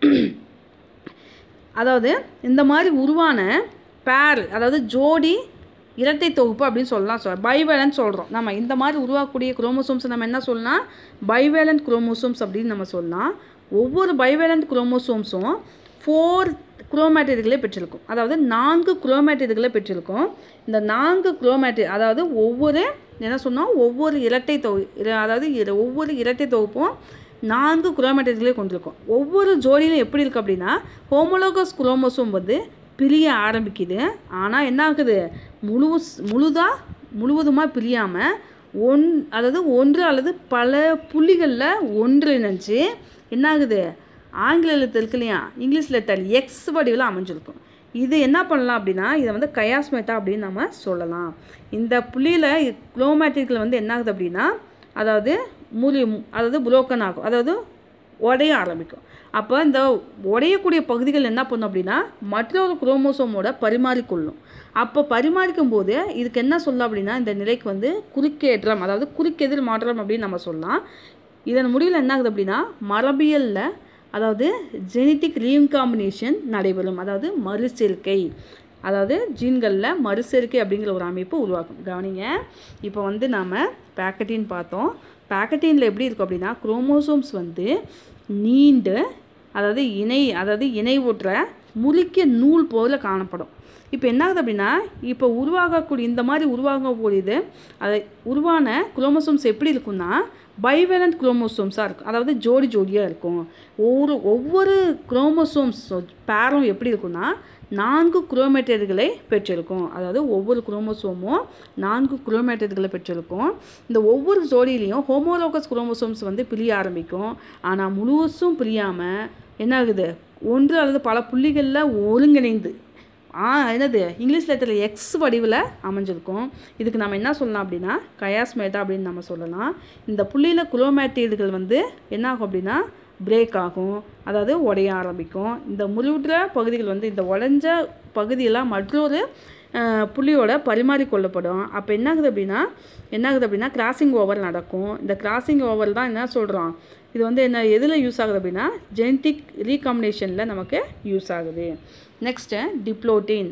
அதாவது இந்த மாதிரி உருவான பேர் அதாவது ஜோடி இரட்டை தொகுப்பு அப்படின்னு சொல்லலாம் சொல் பைவேலன்ட் சொல்கிறோம் நம்ம இந்த மாதிரி உருவாக்கக்கூடிய குரோமோசோம்ஸ் நம்ம என்ன சொல்லலாம் பைவேலண்ட் குரோமோசோம்ஸ் அப்படின்னு நம்ம சொல்லலாம் ஒவ்வொரு பைவேலண்ட் குரோமோசோம்ஸும் ஃபோர் குரோமேட்டிடுகளை பெற்றிருக்கும் அதாவது நான்கு குரோமேட்டிடுகளை பெற்றிருக்கும் இந்த நான்கு குரோமேட்டி அதாவது ஒவ்வொரு என்ன சொன்னோம் ஒவ்வொரு இரட்டை தொகு இர- அதாவது இர- ஒவ்வொரு இரட்டை தொகுப்பும் நான்கு குரோமேட்டிடுகளை கொண்டிருக்கும் ஒவ்வொரு ஜோடியிலும் எப்படி இருக்குது அப்படின்னா ஹோமோலோகஸ் குரோமோசோம் வந்து பிரிய ஆரம்பிக்குது ஆனால் என்ன ஆகுது முழு முழுதாக முழுவதுமாக பிரியாமல் ஒன் அதாவது ஒன்று அல்லது பல புள்ளிகளில் ஒன்றிணைஞ்சு என்ன ஆகுது ஆங்கில எழுத்து இருக்கு இல்லையா இங்கிலீஷ் லெட்டர் எக்ஸ் வடிவில் அமைஞ்சிருக்கும் இது என்ன பண்ணலாம் அப்படின்னா இதை வந்து கயாஸ்மேட்டா அப்படின்னு நம்ம சொல்லலாம் இந்த புள்ளியில் குளோமேட்டிக்கில் வந்து என்ன ஆகுது அப்படின்னா அதாவது முறி அதாவது புரோக்கன் ஆகும் அதாவது உடைய ஆரம்பிக்கும் அப்போ இந்த உடையக்கூடிய பகுதிகள் என்ன பண்ணும் அப்படின்னா மற்றொரு குரோமோசோமோட பரிமாறிக்கொள்ளும் அப்போ பரிமாறிக்கும் போது இதுக்கு என்ன சொல்லலாம் அப்படின்னா இந்த நிலைக்கு வந்து குறுக்கேற்றம் அதாவது குறுக்கெதிர் மாற்றம் அப்படின்னு நம்ம சொல்லலாம் இதன் முடிவில் என்ன ஆகுது அப்படின்னா மரபியலில் அதாவது ஜெனட்டிக் ரீகாம்பினேஷன் நடைபெறும் அதாவது மறுசேர்க்கை அதாவது ஜீன்களில் மறுசேர்க்கை அப்படிங்கிற ஒரு அமைப்பு உருவாக்கும் கவனிங்க இப்போ வந்து நாம் பேக்கட்டின் பார்த்தோம் பேக்கட்டினில் எப்படி இருக்கும் அப்படின்னா குரோமோசோம்ஸ் வந்து நீண்டு அதாவது இணை அதாவது இணைவுற்ற முறுக்கிய நூல் போல காணப்படும் இப்போ என்ன ஆகுது அப்படின்னா இப்போ உருவாகக்கூடிய இந்த மாதிரி உருவாகக்கூடியது அது உருவான குரோமோசோம்ஸ் எப்படி இருக்கும்னா பைவேலண்ட் குரோமோசோம்ஸாக இருக்கும் அதாவது ஜோடி ஜோடியாக இருக்கும் ஒவ்வொரு ஒவ்வொரு குரோமோசோம்ஸ் பேரும் எப்படி இருக்கும்னா நான்கு குரோமேட்டர்களை பெற்றிருக்கும் அதாவது ஒவ்வொரு குரோமோசோமும் நான்கு குரோமேட்டர்களை பெற்றிருக்கும் இந்த ஒவ்வொரு ஜோடியிலையும் ஹோமோலோகஸ் குரோமோசோம்ஸ் வந்து பிரிய ஆரம்பிக்கும் ஆனால் முழுவதும் பிரியாமல் என்ன ஆகுது ஒன்று அல்லது பல புள்ளிகளில் ஒருங்கிணைந்து ஆ என்னது இங்கிலீஷ் லெட்டரில் எக்ஸ் வடிவில் அமைஞ்சிருக்கும் இதுக்கு நம்ம என்ன சொல்லலாம் அப்படின்னா கயாஸ்மேட்டா அப்படின்னு நம்ம சொல்லலாம் இந்த புள்ளியில் குரோமேட்டீடுகள் வந்து என்ன ஆகும் அப்படின்னா பிரேக் ஆகும் அதாவது உடைய ஆரம்பிக்கும் இந்த முழுவுற்ற பகுதிகள் வந்து இந்த உடஞ்ச பகுதியெல்லாம் மற்றொரு அஹ், புள்ளியோட பரிமாறிக்கொள்ளப்படும் அப்போ என்ன ஆகுது அப்படின்னா என்ன ஆகுது அப்படின்னா கிராசிங் ஓவர் நடக்கும் இந்த கிராசிங் ஓவர் தான் என்ன சொல்கிறோம் இது வந்து என்ன எதில் யூஸ் ஆகுது அப்படின்னா ஜெனட்டிக் ரீகாம்பினேஷனில் நமக்கு யூஸ் ஆகுது நெக்ஸ்ட்டு டிப்ளோட்டின்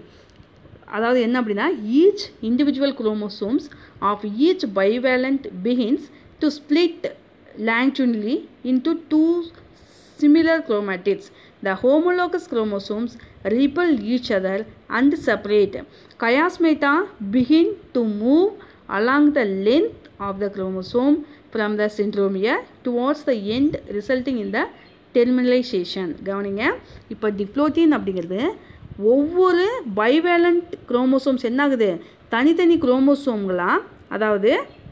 அதாவது என்ன அப்படின்னா each individual chromosomes of each bivalent begins to split longitudinally into two similar chromatids. The homologous chromosomes repel each other and separate. Chiasmata begin to move along the length of the chromosome from the centromere towards the end resulting in the terminalization. கவனிங்க இப்போ டிப்ளோட்டின் அப்படிங்கிறது ஒவ்வொரு bivalent chromosomes என்ன ஆகுது தனித்தனி குரோமோசோம்களாக அதாவது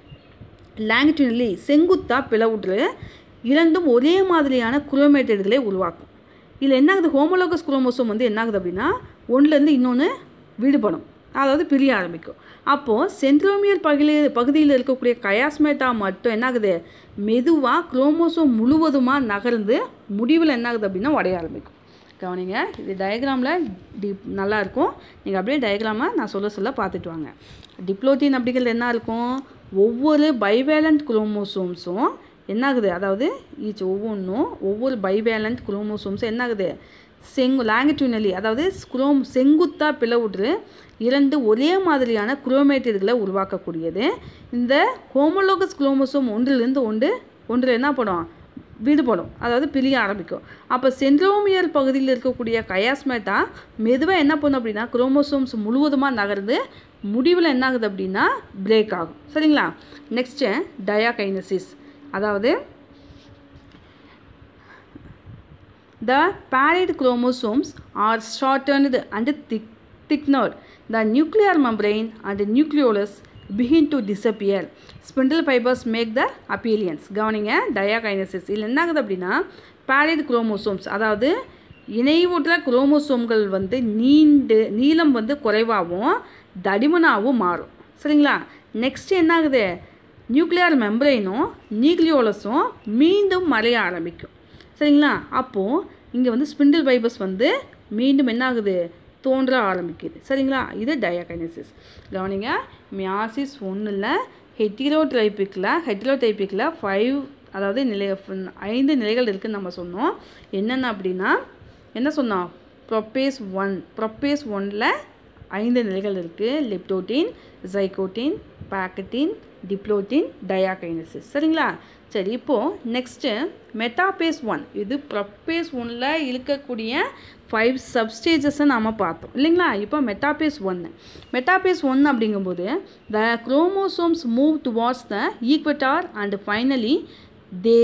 லாங்கிட்யூனலி செங்குத்தா பிளவுற்று இரண்டும் ஒரே மாதிரியான குரோமேட்டடுகளை உருவாக்கும் இதில் என்ன ஆகுது ஹோமோலோகஸ் குரோமோசோம் வந்து என்ன ஆகுது அப்படின்னா ஒன்றுலேருந்து இன்னொன்று விடுபடும் அதாவது பிரிய ஆரம்பிக்கும் அப்போது சென்ட்ரோமியர் பகுதி பகுதியில் இருக்கக்கூடிய கயாஸ்மேட்டா மட்டும் என்ன ஆகுது மெதுவாக குரோமோசோம் முழுவதுமாக நகர்ந்து முடிவில் என்ன ஆகுது அப்படின்னா உடைய ஆரம்பிக்கும் கவனிங்க இது டயக்ராமில் டி நல்லா இருக்கும் நீங்கள் அப்படியே டயக்ராமை நான் சொல்ல சொல்ல பார்த்துட்டு வாங்க டிப்ளோட்டின் அப்படிங்கிறது என்ன இருக்கும் ஒவ்வொரு பைவேலண்ட் குரோமோசோம்ஸும் என்ன ஆகுது அதாவது ஈச் ஒவ்வொன்றும் ஒவ்வொரு பைவேலண்ட் குரோமோசோம்ஸும் என்ன ஆகுது செங்கு லாங்கிட்யூனலி அதாவது குரோம் செங்குத்தா பிளவுற்று இரண்டு ஒரே மாதிரியான குரோமேட்டிடுகளை உருவாக்கக்கூடியது இந்த ஹோமோலோகஸ் குரோமோசோம் ஒன்றிலிருந்து ஒன்று ஒன்றில் என்ன பண்ணும் விடுபடும் அதாவது பிரிய ஆரம்பிக்கும் அப்போ சென்ட்ரோமியர் பகுதியில் இருக்கக்கூடிய கயாஸ்மேட்டா மெதுவாக என்ன பண்ணும் அப்படின்னா குரோமோசோம்ஸ் முழுவதுமாக நகர்ந்து முடிவில் என்ன ஆகுது அப்படின்னா பிரேக் ஆகும் சரிங்களா நெக்ஸ்ட்டு டயாகைனசிஸ் அதாவது The parent chromosomes are shortened and thick, thickened. The nuclear membrane and the nucleolus begin to disappear. Spindle fibers make the appearance. கவனிங்க டயாகைனசிஸ் இதில் என்ன ஆகுது அப்படின்னா parent chromosomes அதாவது இணைவுற்ற குரோமோசோம்கள் வந்து நீண்டு நீளம் வந்து குறைவாகவும் தடிமனாகவும் மாறும் சரிங்களா நெக்ஸ்ட் என்ன ஆகுது நியூக்ளியர் மெம்பரைனும் நியூக்ளியோலஸும் மீண்டும் மறைய ஆரம்பிக்கும் சரிங்களா அப்போது இங்கே வந்து ஸ்பிண்டில் ஃபைபர்ஸ் வந்து மீண்டும் என்ன ஆகுது தோன்ற ஆரம்பிக்குது சரிங்களா இது டயாகைனசிஸ் கவனிங்க மியாசிஸ் ஒன்றில் ஹெட்டிரோடைப்பிக்கில் ஹெட்டிரோடைப்பிக்கில் ஃபைவ் அதாவது நிலை ஐந்து நிலைகள் இருக்குதுன்னு நம்ம சொன்னோம் என்னென்ன அப்படின்னா என்ன சொன்னோம் ப்ரொப்பேஸ் ஒன் ப்ரொப்பேஸ் ஒனில் ஐந்து நிலைகள் இருக்குது லிப்டோட்டின் ஜைகோட்டின் பாக்கட்டின் டிப்ளோட்டின் டயாகைனசிஸ் சரிங்களா சரி இப்போது நெக்ஸ்ட்டு மெட்டாபேஸ் ஒன் இது ப்ரொப்பேஸ் ஒன்னில் இருக்கக்கூடிய ஃபைவ் சப்ஸ்டேஜஸை நாம் பார்த்தோம் இல்லைங்களா இப்போ மெட்டாபேஸ் ஒன்று மெட்டாபேஸ் ஒன் அப்படிங்கும்போது the chromosomes move towards the equator and finally they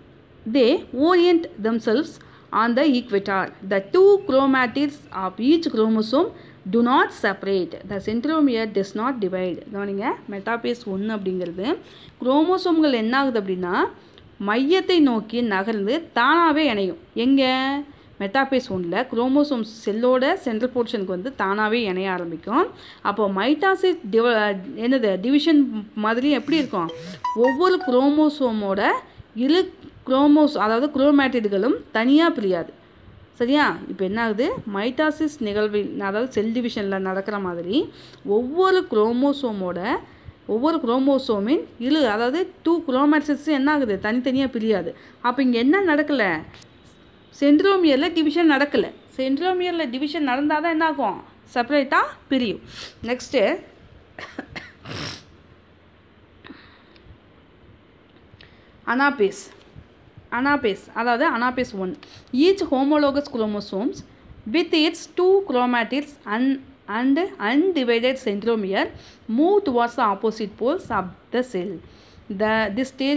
they orient themselves on the equator. The two chromatids of each chromosome do not separate. The centromere does not divide. கவனிங்க metaphase ஒன்று அப்படிங்கிறது குரோமோசோம்கள் என்ன ஆகுது அப்படின்னா மையத்தை நோக்கி நகர்ந்து தானாகவே இணையும் எங்கே மெட்டாபேஸ் ஒன்றில் குரோமோசோம் செல்லோட சென்ட்ரல் போர்ஷனுக்கு வந்து தானாகவே இணைய ஆரம்பிக்கும் அப்போ மைட்டாசிஸ் டிவ என்னது டிவிஷன் மாதிரி எப்படி இருக்கும் ஒவ்வொரு குரோமோசோமோட இரு குரோமோஸ் அதாவது குரோமேட்டிடுகளும் தனியாக பிரியாது சரியா இப்போ என்ன ஆகுது மைட்டாசிஸ் நிகழ்வில் அதாவது செல் டிவிஷனில் நடக்கிற மாதிரி ஒவ்வொரு குரோமோசோமோட ஒவ்வொரு குரோமோசோமின் இழு அதாவது டூ குரோமேட்ஸஸ் என்ன ஆகுது தனித்தனியாக பிரியாது அப்போ இங்கே என்ன நடக்கலை சென்ட்ரோமியரில் டிவிஷன் நடக்கலை சென்ட்ரோமியரில் டிவிஷன் நடந்தால் தான் என்ன ஆகும் செப்பரேட்டாக பிரியும் நெக்ஸ்ட்டு அனாபேஸ் அனாபேஸ் அதாவது anaphase one each homologous chromosomes with its two chromatids un and undivided centromere move towards the opposite poles of the cell the this stage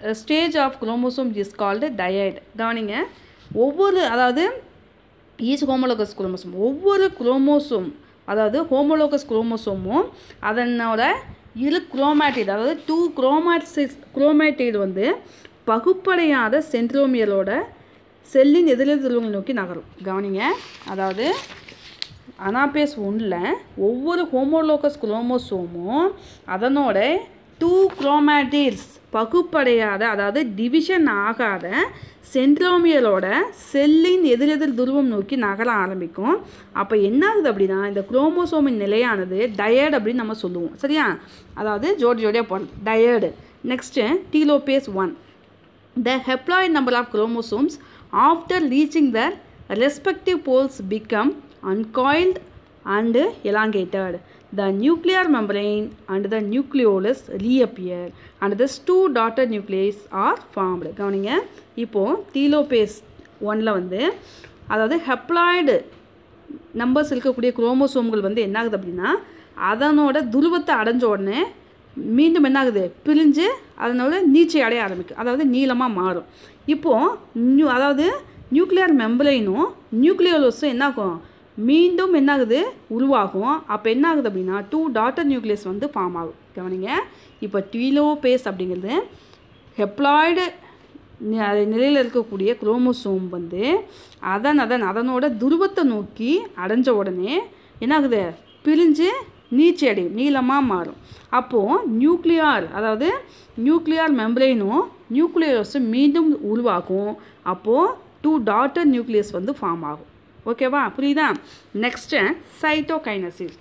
stage of chromosome is called dyad கவனிங்க ஒவ்வொரு அதாவது each homologous chromosome ஒவ்வொரு chromosome அதாவது homologous குரோமோசோமும் அதனோட இரு chromatid அதாவது two குரோமேட்டிஸ் chromatid வந்து பகுப்படையாத சென்ட்ரோமியலோட செல்லின் எதிரெதிர் துருவங்களை நோக்கி நகரும் கவனிங்க அதாவது அனாபேஸ் ஒன்றில் ஒவ்வொரு ஹோமோலோகஸ் குரோமோசோமும் அதனோட டூ குரோமேட்டிட்ஸ் பகுப்படையாத அதாவது டிவிஷன் ஆகாத சென்ட்ரோமியலோட செல்லின் எதிரெதிர் துருவம் நோக்கி நகர ஆரம்பிக்கும் அப்போ என்ன ஆகுது அப்படின்னா இந்த குரோமோசோமின் நிலையானது டயர்டு அப்படின்னு நம்ம சொல்லுவோம் சரியா அதாவது ஜோடி ஜோடியாக போகிறது டயர்டு next telophase one The haploid number of chromosomes after reaching their respective poles become uncoiled and elongated. The nuclear membrane and the nucleolus reappear and the two daughter nuclei are formed. கவனிங்க இப்போது telophase ஒன்னில் வந்து அதாவது haploid numbers இருக்கக்கூடிய குரோமோசோம்கள் வந்து என்ன ஆகுது அப்படின்னா அதனோட துருவத்தை அடைஞ்ச உடனே மீண்டும் என்ன ஆகுது பிரிஞ்சு அதனோட நீச்சை அடைய ஆரம்பிக்கும் அதாவது நீளமாக மாறும் இப்போது நியூ அதாவது நியூக்ளியர் மெம்பரைனும் நியூக்ளியோலஸும் என்ன ஆகும் மீண்டும் என்ன ஆகுது உருவாகும் அப்போ என்ன ஆகுது அப்படின்னா டூ டாட்டர் நியூக்ளியஸ் வந்து ஃபார்ம் ஆகும் கவனிங்க இப்போ டீலோபேஸ் அப்படிங்கிறது ஹெப்ளாய்டு நிலையில் இருக்கக்கூடிய குரோமோசோம் வந்து அதன் அதன் அதனோட துருவத்தை நோக்கி அடைஞ்ச உடனே என்ன ஆகுது பிரிஞ்சு நீச்சி அடையும் நீளமாக மாறும் அப்போது நியூக்ளியார் அதாவது நியூக்ளியார் மெம்பரைனும் நியூக்ளியஸும் மீண்டும் உருவாகும் அப்போது டூ டாட்டர் நியூக்ளியஸ் வந்து ஃபார்ம் ஆகும் ஓகேவா புரியுதா next cytokinesis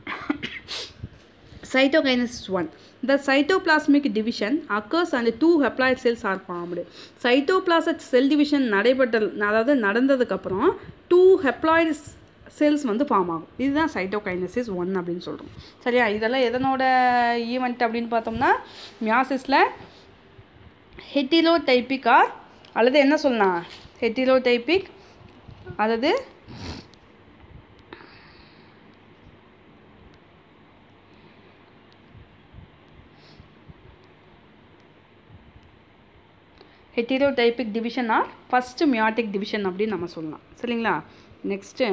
Cytokinesis 1. The cytoplasmic division occurs and two haploid cells are formed. Cytoplasmic cell division நடைபெற்ற அதாவது நடந்ததுக்கப்புறம் டூ ஹெப்ளாய்டு செல்ஸ் வந்து ஃபார்ம் ஆகும் இதுதான் சைட்டோகைனசிஸ் ஒன் அப்படின்னு சொல்கிறோம் சரியா இதெல்லாம் எதனோட ஈவெண்ட் அப்படின்னு பார்த்தோம்னா மியாசிஸில் ஹெட்டிலோடைபிக் ஆர் அல்லது என்ன சொல்லலாம் ஹெட்டிலோடைபிக் அதாவது heterotypic division or first meiotic division அப்படின்னு நம்ம சொல்லலாம் சரிங்களா நெக்ஸ்ட்டு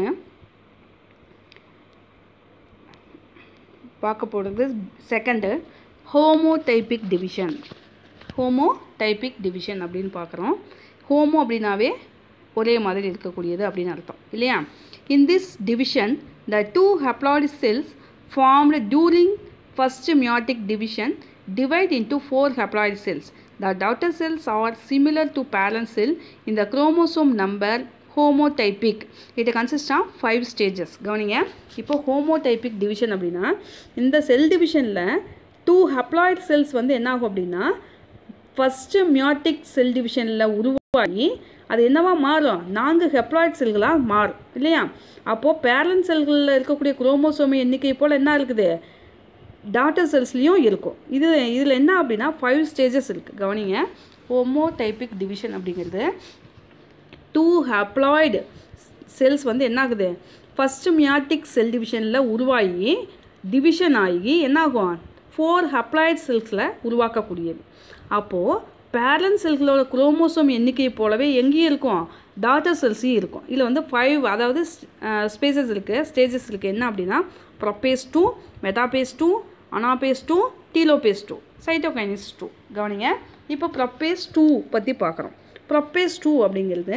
பார்க்க போகிறது second homotypic division homotypic division அப்படின்னு பார்க்குறோம் ஹோமோ அப்படின்னாவே ஒரே மாதிரி இருக்கக்கூடியது அப்படின்னு அர்த்தம் இல்லையா in this division the two haploid cells formed during first meiotic division divide into four haploid cells. The daughter cells are similar to parent cell in the chromosome number homotypic. It consists of five stages. கவனிங்க இப்போ homotypic division அப்படின்னா இந்த cell டிவிஷனில் two haploid cells வந்து என்ன ஆகும் அப்படின்னா first meiotic செல் டிவிஷனில் உருவாகி அது என்னவா மாறும் நான்கு ஹெப்ளாய்ட் செல்களாக மாறும் இல்லையா அப்போது பேரண்ட் செல்களில் இருக்கக்கூடிய குரோமோசோமி எண்ணிக்கை போல் என்ன இருக்குது டாட்டர் செல்ஸ்லேயும் இருக்கும் இது இதில் என்ன அப்படின்னா ஃபைவ் ஸ்டேஜஸ் இருக்குது கவனிங்க ஹோமோடைபிக் டிவிஷன் அப்படிங்கிறது டூ ஹப்ளாய்டு செல்ஸ் வந்து என்ன ஆகுது ஃபஸ்ட்டு மியாட்டிக் செல் டிவிஷனில் உருவாகி டிவிஷன் ஆகி என்னாகும் ஃபோர் ஹப்ளாய்டு செல்ஸில் உருவாக்கக்கூடியது அப்போது பேரண்ட் செல்களோட குரோமோசோம் எண்ணிக்கையை போலவே எங்கேயும் இருக்கும் டாட்டர் செல்ஸையும் இருக்கும் இதில் வந்து ஃபைவ் அதாவது ஸ்பேசஸ் இருக்குது ஸ்டேஜஸ் இருக்குது என்ன அப்படின்னா prophase two metaphase two anaphase two telophase two cytokinesis two கவனிங்க இப்போ ப்ரொபேஸ் டூ பற்றி பார்க்குறோம் ப்ரொபேஸ் டூ அப்படிங்கிறது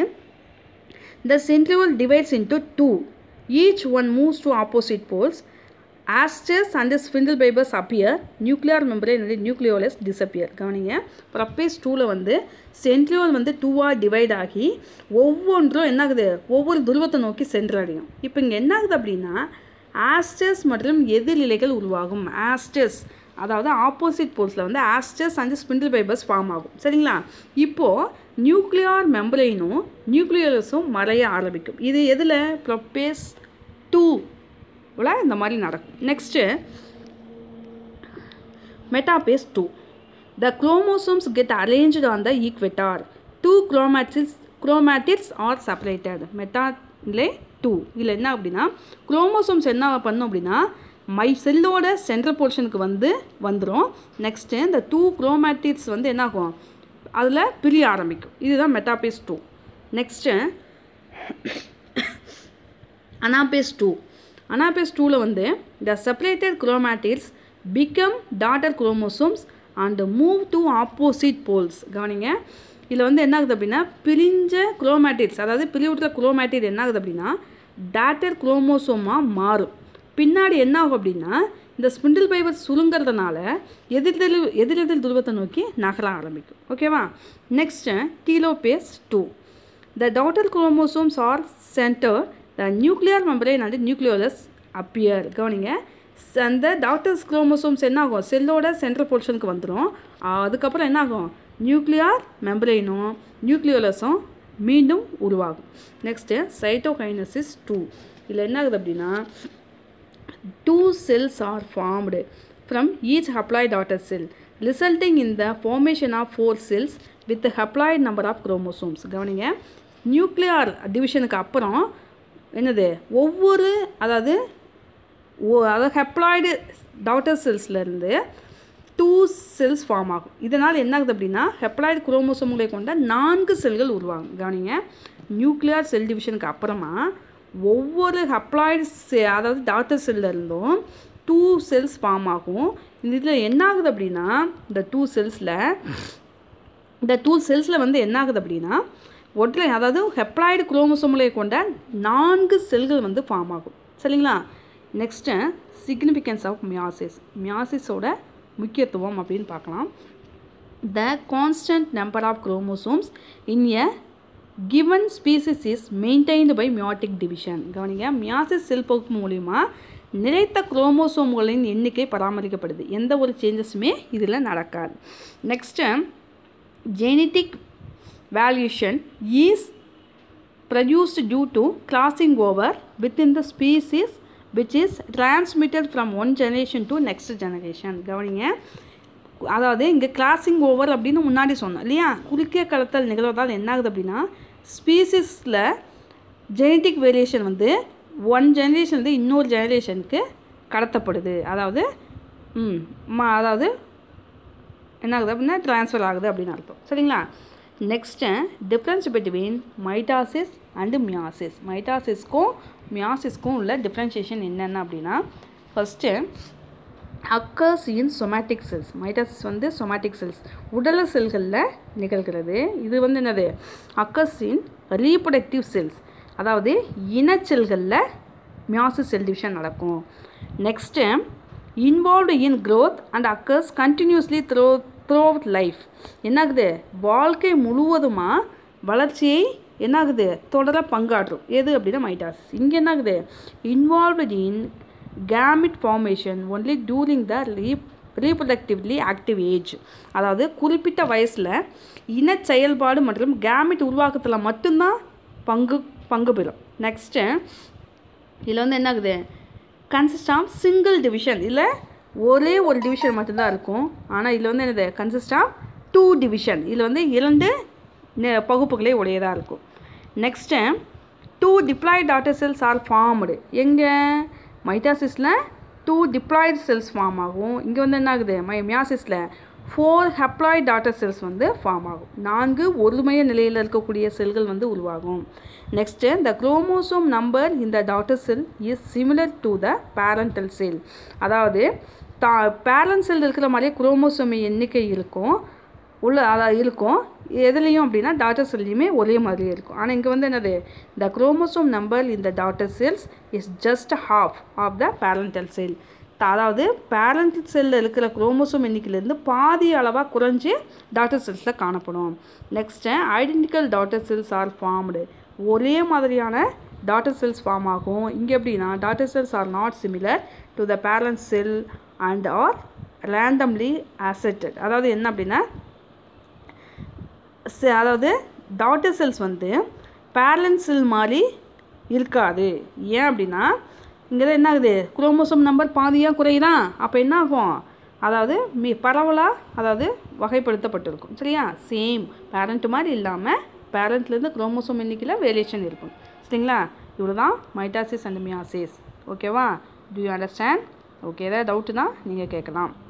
the centriole divides into two each one moves to opposite poles asters and spindle fibres appear nuclear membrane and nucleolus disappear கவனிங்க prophase டூவில் வந்து centriole வந்து டூவாக டிவைட் ஆகி ஒவ்வொன்றும் என்ன ஆகுது ஒவ்வொரு துருவத்தை நோக்கி சென்றடையும் இப்போ இங்கே என்ன ஆகுது அப்படின்னா ஆஸ்டர்ஸ் மற்றும் எதிர்நிலைகள் உருவாகும் ஆஸ்டர்ஸ் அதாவது ஆப்போசிட் போல்ஸில் வந்து asters and spindle fibres form ஆகும் சரிங்களா இப்போது நியூக்ளியார் மெம்பரைனும் நியூக்ளியர்ஸும் மறைய ஆரம்பிக்கும் இது எதில் ப்ரொப்பேஸ் டூ இந்த மாதிரி நடக்கும் next metaphase two the chromosomes get arranged on the equator two chromatids chromatids are separated மெட்டாலே டூ இதில் என்ன அப்படின்னா குரோமோசோம்ஸ் என்ன பண்ணும் அப்படின்னா மை செல்லோட சென்ட்ரல் போர்ஷனுக்கு வந்து வந்துடும் நெக்ஸ்ட்டு இந்த டூ குரோமேட்டிக்ஸ் வந்து என்னாகும் அதில் பிரிய ஆரம்பிக்கும் இதுதான் metaphase two next anaphase two anaphase டூவில் வந்து the separated chromatids become daughter chromosomes and move to opposite poles கவனிங்க இதில் வந்து என்ன ஆகுது அப்படின்னா பிரிஞ்ச குரோமேட்டிட்ஸ் அதாவது பிரிவுற்ற குரோமேட்டிட் என்ன ஆகுது அப்படின்னா டாட்டர் குரோமோசோமாக மாறும் பின்னாடி என்ன ஆகும் அப்படின்னா இந்த ஸ்பிண்டில் ஃபைபர் சுருங்கிறதுனால எதிர்தெரு எதிரெதிர் துருவத்தை நோக்கி நகர ஆரம்பிக்கும் ஓகேவா next telophase two the daughter chromosomes are centre the nuclear membrane and nucleolus appear கவனிங்க அந்த டாக்டர்ஸ் குரோமோசோம்ஸ் என்ன ஆகும் செல்லோட சென்ட்ரல் போர்ஷனுக்கு வந்துடும் அதுக்கப்புறம் என்ன ஆகும் நியூக்ளியார் மெம்பரேனும் நியூக்ளியோலஸும் மீண்டும் உருவாகும் நெக்ஸ்ட்டு சைட்டோகைனசிஸ் டூ இதில் என்ன ஆகுது அப்படின்னா two cells are formed from each haploid daughter cell resulting in the formation of four cells with the haploid number of chromosomes கவனிங்க நியூக்ளியார் டிவிஷனுக்கு அப்புறம் என்னது ஒவ்வொரு அதாவது ஓ அதாவது ஹெப்ளாய்டு டாட்டர் செல்ஸ்லேருந்து டூ செல்ஸ் ஃபார்ம் ஆகும் இதனால் என்ன ஆகுது அப்படின்னா ஹெப்ளாய்டு குரோமோசோம்களை கொண்ட நான்கு செல்கள் உருவாகும் கவனிங்க நியூக்ளியார் செல் டிவிஷனுக்கு அப்புறமா ஒவ்வொரு ஹப்ளாய்டு செ அதாவது டாட்டர் செல்லில் இருந்தும் டூ செல்ஸ் ஃபார்ம் ஆகும் இந்த இதில் என்ன ஆகுது அப்படின்னா இந்த டூ செல்ஸில் இந்த டூ செல்ஸில் வந்து என்ன ஆகுது அப்படின்னா ஒற்றை அதாவது ஹெப்ளாய்டு குரோமோசோம்களை கொண்ட நான்கு செல்கள் வந்து ஃபார்ம் ஆகும் சரிங்களா நெக்ஸ்ட்டு சிக்னிஃபிகன்ஸ் ஆஃப் மியாசிஸ் மியாசிஸோட முக்கியத்துவம் அப்படின்னு பார்க்கலாம் the constant number of chromosomes in a given species is maintained by meiotic division கவனிங்க மியாசிஸ் செல் பகுப்பு மூலிமா நிலைத்த குரோமோசோம்களின் எண்ணிக்கை பராமரிக்கப்படுது எந்த ஒரு சேஞ்சஸுமே இதில் நடக்காது next genetic variation is produced due to crossing over within the species which is transmitted from one generation to next generation கவனிங்க அதாவது இங்கே கிராசிங் ஓவர் அப்படின்னு முன்னாடி சொன்னோம் இல்லையா குறுக்கிய கடத்தல் நிகழ்வதால் என்ன ஆகுது அப்படின்னா ஸ்பீசிஸில் ஜெனட்டிக் வேரியேஷன் வந்து ஒன் ஜெனரேஷன் வந்து இன்னொரு ஜெனரேஷனுக்கு கடத்தப்படுது அதாவது ம் ம அதாவது என்ன ஆகுது அப்படின்னா ட்ரான்ஸ்ஃபர் ஆகுது அப்படின்னு அர்த்தம் சரிங்களா next difference between mitosis and meiosis மைட்டாசிஸ்க்கும் மியாசிஸ்க்கும் உள்ள டிஃப்ரென்ஷியேஷன் என்னென்ன அப்படின்னா first occurs in somatic cells mitosis வந்து சொமேட்டிக் செல்ஸ் உடல செல்களில் நிகழ்கிறது இது வந்து என்னது அக்கர்ஸ் இன் ரீப்ரொடக்டிவ் செல்ஸ் அதாவது இனச்செல்களில் மியாசிஸ் செல் டிவிஷன் நடக்கும் next involved in growth and occurs continuously through throughout life என்னாகுது வாழ்க்கை முழுவதுமாக வளர்ச்சியை என்னாகுது தொடர பங்காற்றும் எது அப்படின்னா மைட்டாசிஸ் இங்கே என்னாகுது involved in gamete formation only during the rep reproductively active age அதாவது குறிப்பிட்ட வயசில் இன செயல்பாடு மற்றும் கேமிட் உருவாக்கத்தில் மட்டும்தான் பங்கு பங்கு பெறும் நெக்ஸ்ட்டு இதில் வந்து என்ன ஆகுது கன்சிஸ்ட் ஆஃப் சிங்கிள் டிவிஷன் இதில் ஒரே ஒரு டிவிஷன் மட்டும்தான் இருக்கும் ஆனால் இதில் வந்து என்னது கன்சிஸ்ட் ஆஃப் டூ டிவிஷன் இதில் வந்து இரண்டு நெ- பகுப்புகளே உடையதாக இருக்கும் next two diploid daughter cells are formed எங்கே மைட்டாசிஸில் டூ டிப்ளாய்டு செல்ஸ் ஃபார்ம் ஆகும் இங்கே வந்து என்ன ஆகுது மை மியாசிஸில் ஃபோர் ஹெப்ளாய்ட் டாட்டர் செல்ஸ் வந்து ஃபார்ம் ஆகும் நான்கு ஒருமைய நிலையில் இருக்கக்கூடிய செல்கள் வந்து உருவாகும் நெக்ஸ்ட்டு த குரோமோசோம் நம்பர் இந்த daughter cell is similar to the parental cell அதாவது தா பேரண்ட் செல் இருக்கிற மாதிரியே குரோமோசோம் எண்ணிக்கை இருக்கும் உள்ள அதான் இருக்கும் எதுலேயும் அப்படின்னா டாட்டர் செல்லையுமே ஒரே மாதிரியே இருக்கும் ஆனால் இங்கே வந்து என்னது த குரோமோசோம் நம்பர் இந்த daughter cells is just half of the parental cell அதாவது பேரண்ட் செல்லில் இருக்கிற குரோமோசோம் எண்ணிக்கையிலேருந்து பாதி அளவாக குறைஞ்சி டாட்டர் செல்ஸில் காணப்படும் next identical daughter cells are formed ஒரே மாதிரியான டாட்டர் செல்ஸ் ஃபார்ம் ஆகும் இங்கே எப்படின்னா daughter cells are not similar to the parent cell and are randomly assorted அதாவது என்ன அப்படின்னா செ- அதாவது டாட்டர் செல்ஸ் வந்து பேரண்ட் செல் மாதிரி இருக்காது ஏன் அப்படின்னா இங்கே தான் என்ன ஆகுது குரோமோசோம் நம்பர் பாதியாக குறையுதா அப்போ என்ன ஆகும் அதாவது மி பரவலாக அதாவது வகைப்படுத்தப்பட்டிருக்கும் சரியா சேம் பேரண்ட் மாதிரி இல்லாமல் பேரண்ட்லேருந்து குரோமோசோம் எண்ணிக்கையில் வேரியேஷன் இருக்கும் சரிங்களா இவ்வளோ தான் மைட்டாசிஸ் அண்ட் மியாசிஸ் ஓகேவா டு யூ அண்டர்ஸ்டாண்ட் ஓகே ஏதாவது டவுட்டுனா நீங்கள் கேட்கலாம்